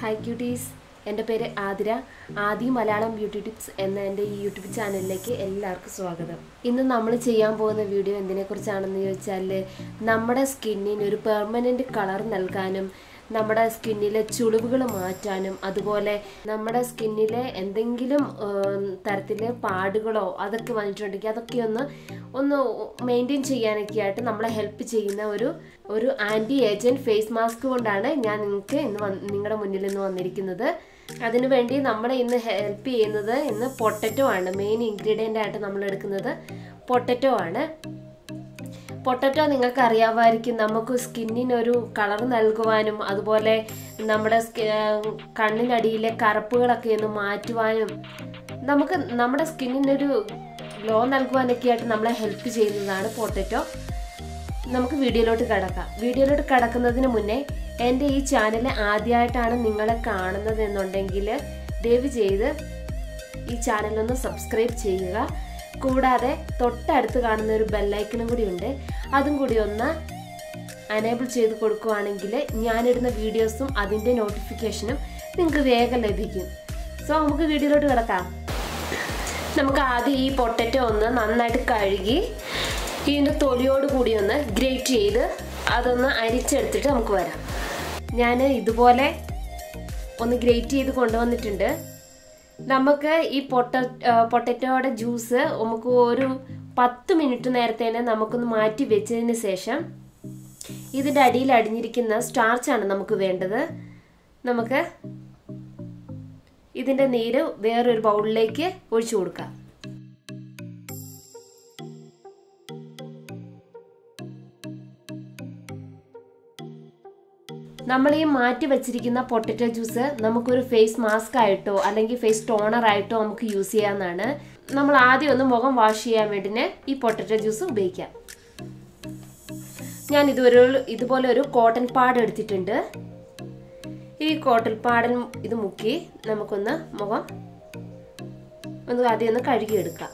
hi cuties എൻ്റെ പേര് Athira Aadhi Malayalam beauty tips എന്ന എൻ്റെ ഈ യൂട്യൂബ് ചാനലിലേക്ക് എല്ലാവർക്കും സ്വാഗതം ഇന്ന് നമ്മൾ ചെയ്യാൻ പോകുന്ന വീഡിയോ എന്തിനെക്കുറിച്ചാണെന്ന് ചോദിച്ചാൽ നമ്മുടെ സ്കിന്നിന് ഒരു പെർമനൻറ്റ് കളർ നൽകാനും നമ്മുടെ സ്കിന്നിലെ ചുളിവുകൾ മാറ്റാനും അതുപോലെ നമ്മുടെ സ്കിന്നിലെ എന്തെങ്കിലും തരത്തിലെ പാടുകളോ അതൊക്കെ വന്നിട്ടുണ്ടെങ്കിൽ അതൊക്കെ ഒന്ന് ഒന്ന് മെയിൻറ്റെയിൻ ചെയ്യാനൊക്കെ ആയിട്ട് നമ്മളെ ഹെൽപ്പ് ചെയ്യുന്ന ഒരു ഒരു ആൻറ്റി ഏജൻറ്റ് ഫേസ് മാസ്ക് കൊണ്ടാണ് ഞാൻ നിങ്ങൾക്ക് ഇന്ന് വന്ന് നിങ്ങളുടെ മുന്നിൽ ഇന്ന് വന്നിരിക്കുന്നത് അതിനുവേണ്ടി നമ്മളെ ഇന്ന് ഹെൽപ്പ് ചെയ്യുന്നത് ഇന്ന് പൊട്ടറ്റോ ആണ് മെയിൻ ഇൻഗ്രീഡിയൻ്റ് ആയിട്ട് നമ്മൾ എടുക്കുന്നത് പൊട്ടറ്റോ ആണ് പൊട്ടറ്റോ നിങ്ങൾക്ക് അറിയാമായിരിക്കും നമുക്ക് സ്കിന്നിനൊരു കളർ നൽകുവാനും അതുപോലെ നമ്മുടെ കണ്ണിനടിയിലെ കറുപ്പുകളൊക്കെ ഒന്ന് മാറ്റുവാനും നമുക്ക് നമ്മുടെ സ്കിന്നിനൊരു ഗ്ലോ നൽകുവാനൊക്കെ ആയിട്ട് നമ്മളെ ഹെൽപ്പ് ചെയ്യുന്നതാണ് പൊട്ടറ്റോ നമുക്ക് വീഡിയോയിലോട്ട് കിടക്കാം വീഡിയോയിലോട്ട് കിടക്കുന്നതിന് മുന്നേ എൻ്റെ ഈ ചാനൽ ആദ്യമായിട്ടാണ് നിങ്ങളെ കാണുന്നത് എന്നുണ്ടെങ്കിൽ ദയവ് ചെയ്ത് ഈ ചാനലൊന്ന് സബ്സ്ക്രൈബ് ചെയ്യുക കൂടാതെ തൊട്ടടുത്ത് കാണുന്ന ഒരു ബെല്ലൈക്കണും കൂടി ഉണ്ട് അതും കൂടി ഒന്ന് അനേബിൾ ചെയ്ത് കൊടുക്കുവാണെങ്കിൽ ഞാനിടുന്ന വീഡിയോസും അതിൻ്റെ നോട്ടിഫിക്കേഷനും നിങ്ങൾക്ക് വേഗം ലഭിക്കും സോ നമുക്ക് വീഡിയോയിലോട്ട് കിടക്കാം നമുക്ക് ആദ്യം ഈ പൊട്ടറ്റോ ഒന്ന് നന്നായിട്ട് കഴുകി ഇതിൻ്റെ തൊലിയോട് കൂടി ഒന്ന് ഗ്രേറ്റ് ചെയ്ത് അതൊന്ന് അരിച്ചെടുത്തിട്ട് നമുക്ക് വരാം ഞാൻ ഇതുപോലെ ഒന്ന് ഗ്രേറ്റ് ചെയ്ത് കൊണ്ടുവന്നിട്ടുണ്ട് നമുക്ക് ഈ പൊട്ട പൊട്ടറ്റോയുടെ ജ്യൂസ് നമുക്ക് ഒരു പത്ത് മിനിറ്റ് നേരത്തെ തന്നെ നമുക്കൊന്ന് മാറ്റി വെച്ചതിന് ശേഷം ഇതിൻ്റെ അടിയിൽ അടിഞ്ഞിരിക്കുന്ന സ്റ്റാർച്ചാണ് നമുക്ക് വേണ്ടത് നമുക്ക് ഇതിൻ്റെ നീര് വേറൊരു ബൗളിലേക്ക് ഒഴിച്ചു കൊടുക്കാം നമ്മൾ ഈ മാറ്റി വെച്ചിരിക്കുന്ന പൊട്ടറ്റോ ജ്യൂസ് നമുക്കൊരു ഫേസ് മാസ്ക് ആയിട്ടോ അല്ലെങ്കിൽ ഫേസ് ടോണർ ആയിട്ടോ നമുക്ക് യൂസ് ചെയ്യാവുന്നതാണ് നമ്മൾ ആദ്യം ഒന്ന് മുഖം വാഷ് ചെയ്യാൻ വേണ്ടിന് ഈ പൊട്ടറ്റോ ജ്യൂസ് ഉപയോഗിക്കാം ഞാൻ ഇതൊരു ഇതുപോലെ ഒരു കോട്ടൺ പാഡ് എടുത്തിട്ടുണ്ട് ഈ കോട്ടൺ പാഡൻ ഇത് മുക്കി നമുക്കൊന്ന് മുഖം ഒന്ന് ആദ്യം ഒന്ന് കഴുകിയെടുക്കാം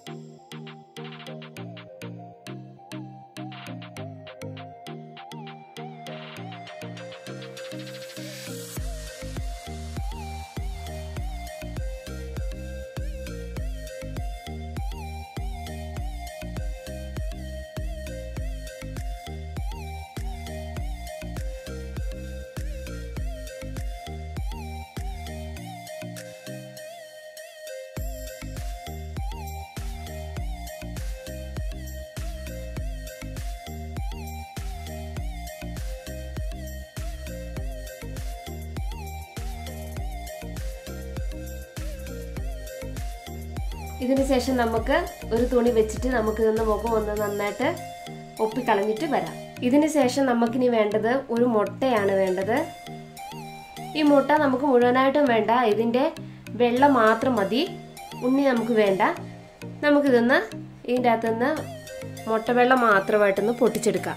ഇതിന് ശേഷം നമുക്ക് ഒരു തുണി വെച്ചിട്ട് നമുക്ക് ഇതൊന്ന് മുഖം ഒന്ന് നന്നായിട്ട് ഒപ്പിക്കളഞ്ഞിട്ട് വരാം ഇതിന് ശേഷം നമുക്കിനി വേണ്ടത് ഒരു മുട്ടയാണ് വേണ്ടത് ഈ മുട്ട നമുക്ക് മുഴുവനായിട്ടും വേണ്ട ഇതിൻ്റെ വെള്ള മാത്രം മതി ഉണ്ണി നമുക്ക് വേണ്ട നമുക്കിതൊന്ന് ഇതിൻ്റെ അകത്തുനിന്ന് മുട്ടവെള്ളം മാത്രമായിട്ടൊന്ന് പൊട്ടിച്ചെടുക്കാം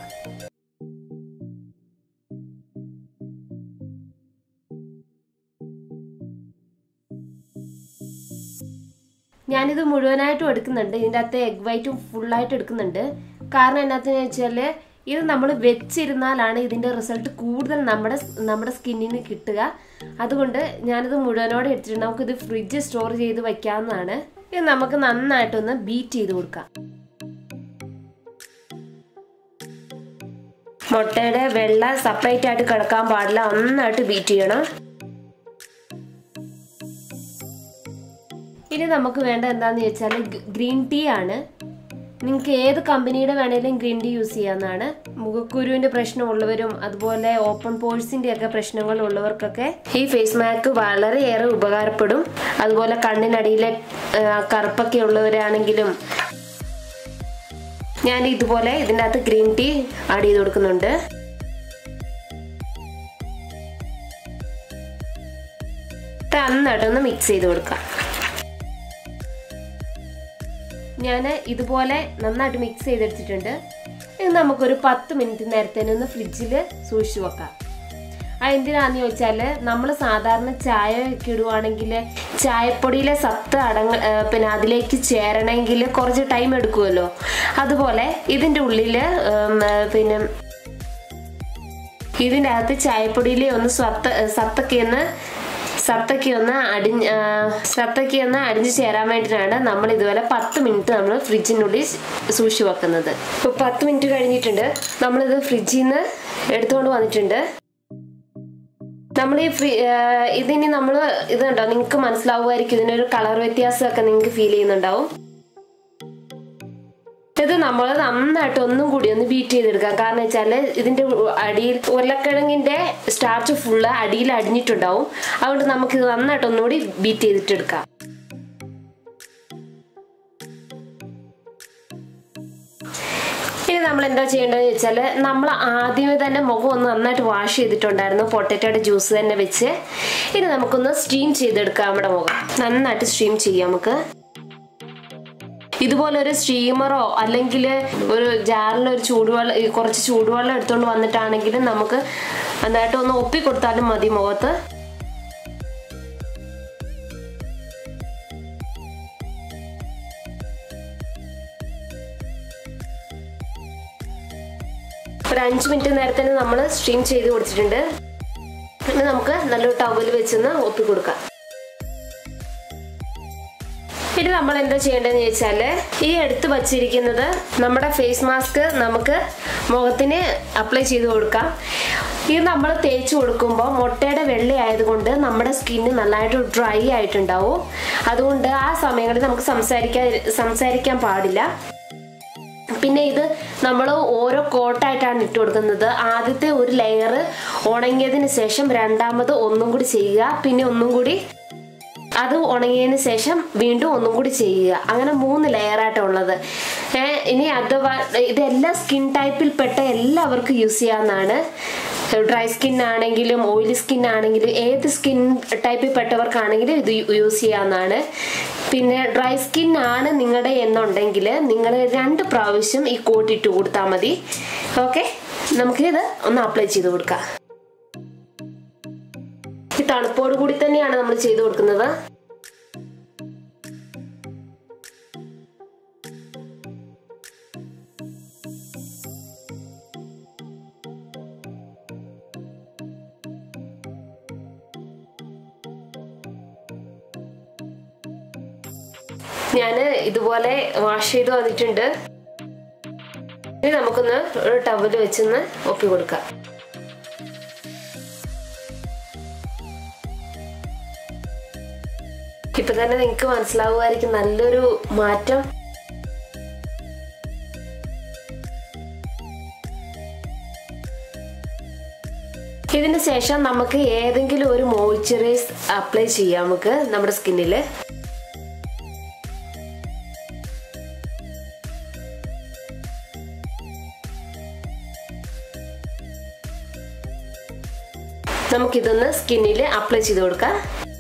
ഞാനിത് മുഴുവനായിട്ടും എടുക്കുന്നുണ്ട് ഇതിൻ്റെ അകത്ത് എഗ് വൈറ്റും ഫുള്ളായിട്ട് എടുക്കുന്നുണ്ട് കാരണം എന്നാന്ന് വെച്ചാൽ ഇത് നമ്മൾ വെച്ചിരുന്നാലാണ് ഇതിൻ്റെ റിസൾട്ട് കൂടുതൽ നമ്മുടെ നമ്മുടെ സ്കിന്നിന് കിട്ടുക അതുകൊണ്ട് ഞാനിത് മുഴുവനോടെ എടുത്തിട്ടുണ്ട് നമുക്കിത് ഫ്രിഡ്ജ് സ്റ്റോർ ചെയ്ത് വയ്ക്കാവുന്നതാണ് ഇത് നമുക്ക് നന്നായിട്ടൊന്ന് ബീറ്റ് ചെയ്ത് കൊടുക്കാം മുട്ടയുടെ വെള്ള സെപ്പറേറ്റ് ആയിട്ട് കിടക്കാൻ പാടില്ല നന്നായിട്ട് ബീറ്റ് ചെയ്യണം ഇനി നമുക്ക് വേണ്ട എന്താന്ന് വെച്ചാൽ ഗ്രീൻ ടീ ആണ് നിങ്ങൾക്ക് ഏത് കമ്പനിയുടെ വേണേലും ഗ്രീൻ ടീ യൂസ് ചെയ്യാവുന്നതാണ് മുഖക്കുരുവിൻ്റെ പ്രശ്നമുള്ളവരും അതുപോലെ ഓപ്പൺ പോഴ്സിൻ്റെ ഒക്കെ പ്രശ്നങ്ങൾ ഉള്ളവർക്കൊക്കെ ഈ ഫേസ് മാസ്ക് വളരെയേറെ ഉപകാരപ്പെടും അതുപോലെ കണ്ണിനടിയിലെ കറുപ്പൊക്കെ ഉള്ളവരാണെങ്കിലും ഞാൻ ഇതുപോലെ ഇതിൻ്റെ അകത്ത് ഗ്രീൻ ടീ ആഡ് ചെയ്ത് കൊടുക്കുന്നുണ്ട് നന്നായിട്ടൊന്ന് മിക്സ് ചെയ്ത് കൊടുക്കാം ഞാൻ ഇതുപോലെ നന്നായിട്ട് മിക്സ് ചെയ്തെടുത്തിട്ടുണ്ട് ഇത് നമുക്കൊരു പത്ത് മിനിറ്റ് നേരത്തേന് ഒന്ന് ഫ്രിഡ്ജിൽ സൂക്ഷിച്ചു വെക്കാം അതെന്തിനാന്ന് ചോദിച്ചാൽ നമ്മൾ സാധാരണ ചായ ഒക്കെ ഇടുവാണെങ്കിൽ ചായപ്പൊടിയിലെ സത്ത് അടങ്ങ പിന്നെ അതിലേക്ക് ചേരണമെങ്കിൽ കുറച്ച് ടൈം എടുക്കുമല്ലോ അതുപോലെ ഇതിൻ്റെ ഉള്ളിൽ പിന്നെ ഇതിൻ്റെ അകത്ത് ചായപ്പൊടിയിൽ ഒന്ന് സ്വത്ത സത്തൊക്കെ ഒന്ന് സത്തൊക്കെ ഒന്ന് അടിഞ്ഞ് ആ, സത്തൊക്കെ ഒന്ന് അടിഞ്ഞ് ചേരാൻ വേണ്ടിയിട്ടാണ് നമ്മൾ ഇതുപോലെ പത്ത് മിനിറ്റ് നമ്മൾ ഫ്രിഡ്ജിനുള്ളിൽ സൂക്ഷിച്ച് വെക്കുന്നത് ഇപ്പോൾ പത്ത് മിനിറ്റ് കഴിഞ്ഞിട്ടുണ്ട് നമ്മളിത് ഫ്രിഡ്ജിൽ നിന്ന് എടുത്തുകൊണ്ട് വന്നിട്ടുണ്ട് നമ്മൾ ഈ ഫ്രീ ഇതിനി നമ്മൾ ഇതുണ്ടോ നിങ്ങൾക്ക് മനസ്സിലാവുമായിരിക്കും ഇതിനൊരു കളർ വ്യത്യാസമൊക്കെ നിങ്ങൾക്ക് ഫീൽ ചെയ്യുന്നുണ്ടാവും ഇത് നമ്മൾ നന്നായിട്ട് ഒന്നും കൂടി ഒന്ന് ബീറ്റ് ചെയ്തെടുക്കാം കാരണം വെച്ചാൽ ഇതിന്റെ അടിയിൽ ഉരുളക്കിഴങ്ങിന്റെ സ്റ്റാർച്ച് ഫുള്ള് അടിയിൽ അടിഞ്ഞിട്ടുണ്ടാവും അതുകൊണ്ട് നമുക്ക് ഇത് നന്നായിട്ട് ഒന്നുകൂടി ബീറ്റ് ചെയ്തിട്ടെടുക്കാം ഇനി നമ്മൾ എന്താ ചെയ്യേണ്ടതെന്ന് വെച്ചാൽ നമ്മൾ ആദ്യമേ തന്നെ മുഖം ഒന്ന് നന്നായിട്ട് വാഷ് ചെയ്തിട്ടുണ്ടായിരുന്നു പൊട്ടറ്റോയുടെ ജ്യൂസ് തന്നെ വെച്ച് ഇനി നമുക്കൊന്ന് സ്റ്റീം ചെയ്തെടുക്കാം നമ്മുടെ മുഖം നന്നായിട്ട് സ്റ്റീം ചെയ്യാം നമുക്ക് ഇതുപോലെ ഒരു സ്റ്റീമറോ അല്ലെങ്കിൽ ഒരു ജാറിൽ ഒരു ചൂടുവെള്ളം ഈ കുറച്ച് ചൂടുവെള്ളം എടുത്തുകൊണ്ട് വന്നിട്ടാണെങ്കിലും നമുക്ക് നന്നായിട്ട് ഒന്ന് ഒപ്പി കൊടുത്താലും മതി മുഖത്ത് ഒരു അഞ്ച് മിനിറ്റ് നേരത്തിന് നമ്മൾ സ്റ്റീം ചെയ്ത് കൊടുത്തിട്ടുണ്ട് പിന്നെ നമുക്ക് നല്ലൊരു ടവൽ വെച്ചൊന്ന് ഒപ്പി കൊടുക്കാം പിന്നെ നമ്മൾ എന്താ ചെയ്യേണ്ടതെന്ന് ചോദിച്ചാൽ ഈ എടുത്ത് വച്ചിരിക്കുന്നത് നമ്മുടെ ഫേസ് മാസ്ക് നമുക്ക് മുഖത്തിന് അപ്ലൈ ചെയ്ത് കൊടുക്കാം ഇത് നമ്മൾ തേച്ച് കൊടുക്കുമ്പോൾ മുട്ടയുടെ വെള്ള ആയതുകൊണ്ട് നമ്മുടെ സ്കിന്ന് നല്ലതായിട്ട് ഡ്രൈ ആയിട്ടുണ്ടാവും അതുകൊണ്ട് ആ സമയങ്ങളിൽ നമുക്ക് സംസാരിക്കാൻ സംസാരിക്കാൻ പാടില്ല പിന്നെ ഇത് നമ്മൾ ഓരോ കോട്ടായിട്ടാണ് ഇട്ട് കൊടുക്കുന്നത് ആദ്യത്തെ ഒരു ലെയർ ഉണങ്ങിയതിന് ശേഷം രണ്ടാമത് ഒന്നും കൂടി ചെയ്യുക പിന്നെ ഒന്നും കൂടി അത് ഉണങ്ങിയതിന് ശേഷം വീണ്ടും ഒന്നും കൂടി ചെയ്യുക അങ്ങനെ മൂന്ന് ലെയറായിട്ടുള്ളത് ഏഹ് ഇനി അഥവാ ഇതെല്ലാ സ്കിൻ ടൈപ്പിൽ പെട്ട എല്ലാവർക്കും യൂസ് ചെയ്യാവുന്നതാണ് ഡ്രൈ സ്കിൻ ആണെങ്കിലും ഓയിലി സ്കിൻ ആണെങ്കിലും ഏത് സ്കിൻ ടൈപ്പിൽ പെട്ടവർക്കാണെങ്കിലും ഇത് യൂസ് ചെയ്യാവുന്നതാണ് പിന്നെ ഡ്രൈ സ്കിൻ ആണ് നിങ്ങളുടെ എന്നുണ്ടെങ്കിൽ നിങ്ങൾ രണ്ട് പ്രാവശ്യം ഈ കോട്ട് ഇട്ട് കൊടുത്താൽ മതി ഓക്കെ നമുക്കിത് ഒന്ന് അപ്ലൈ ചെയ്ത് കൊടുക്കാം ഈ തണുപ്പോട് കൂടി തന്നെയാണ് നമ്മൾ ചെയ്തു കൊടുക്കുന്നത് ഞാൻ ഇതുപോലെ വാഷ് ചെയ്ത് വന്നിട്ടുണ്ട് ഇനി നമുക്കൊന്ന് ഒരു ടവല് വെച്ചൊന്ന് ഒപ്പി കൊടുക്കാം ഇപ്പൊ തന്നെ നിങ്ങൾക്ക് മനസ്സിലാവുമായിരിക്കും നല്ലൊരു മാറ്റം ഇതിന് ശേഷം നമുക്ക് ഏതെങ്കിലും ഒരു മോയ്സ്ചറൈസ് അപ്ലൈ ചെയ്യാം നമുക്ക് നമ്മുടെ സ്കിന്നിൽ നമുക്കിതൊന്ന് സ്കിന്നിൽ അപ്ലൈ ചെയ്ത് കൊടുക്കാം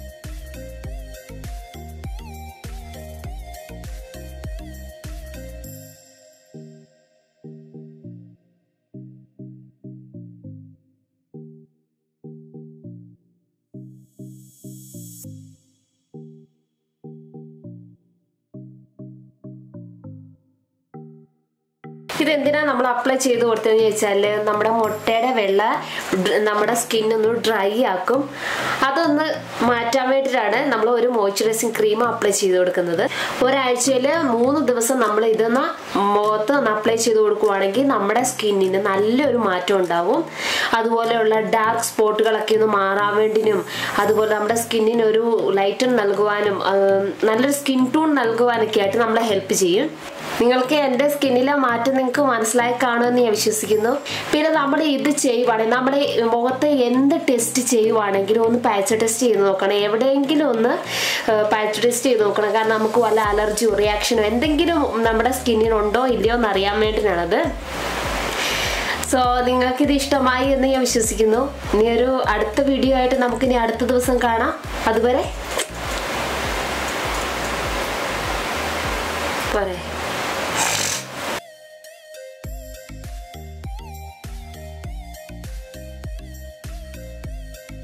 ഇതെന്തിനാ നമ്മൾ അപ്ലൈ ചെയ്ത് കൊടുത്തതെന്ന് ചോദിച്ചാൽ നമ്മുടെ മുട്ടയുടെ വെള്ള ഡ്ര- നമ്മുടെ സ്കിൻ ഒന്ന് ഡ്രൈ ആക്കും അതൊന്ന് മാറ്റാൻ വേണ്ടിയിട്ടാണ് നമ്മൾ ഒരു മോയ്സ്ചറൈസിങ് ക്രീം അപ്ലൈ ചെയ്ത് കൊടുക്കുന്നത് ഒരാഴ്ചയിൽ മൂന്ന് ദിവസം നമ്മൾ ഇതൊന്ന് മുഖത്ത് ഒന്ന് അപ്ലൈ ചെയ്ത് കൊടുക്കുവാണെങ്കിൽ നമ്മുടെ സ്കിന്നിന് നല്ലൊരു മാറ്റം ഉണ്ടാവും അതുപോലെയുള്ള ഡാർക്ക് സ്പോട്ടുകളൊക്കെ ഒന്ന് മാറാൻ വേണ്ടിനും അതുപോലെ നമ്മുടെ സ്കിന്നിന് ഒരു ലൈറ്റൺ നൽകുവാനും ആ, നല്ലൊരു സ്കിൻ ടൂൺ നൽകുവാനൊക്കെ ആയിട്ട് നമ്മളെ ഹെൽപ്പ് ചെയ്യും നിങ്ങൾക്ക് എൻ്റെ സ്കിന്നിലെ മാറ്റം നിങ്ങൾക്ക് മനസ്സിലായി കാണുമെന്ന് ഞാൻ വിശ്വസിക്കുന്നു പിന്നെ നമ്മൾ ഇത് ചെയ്യുവാണെങ്കിൽ നമ്മുടെ മുഖത്തെ എന്ത് ടെസ്റ്റ് ചെയ്യുവാണെങ്കിലും ഒന്ന് പാച്ച് ടെസ്റ്റ് ചെയ്ത് നോക്കണം എവിടെയെങ്കിലും ഒന്ന് പാച്ച് ടെസ്റ്റ് ചെയ്ത് നോക്കണം കാരണം നമുക്ക് വല്ല അലർജിയോ റിയാക്ഷനോ എന്തെങ്കിലും നമ്മുടെ സ്കിന്നിനുണ്ടോ ഇല്ലയോ എന്ന് അറിയാൻ വേണ്ടിയിട്ടാണത് സോ നിങ്ങൾക്ക് ഇത് ഇഷ്ടമായി എന്ന് ഞാൻ വിശ്വസിക്കുന്നു ഇനി ഒരു അടുത്ത വീഡിയോ ആയിട്ട് നമുക്കിനി അടുത്ത ദിവസം കാണാം അതുവരെ പോരെ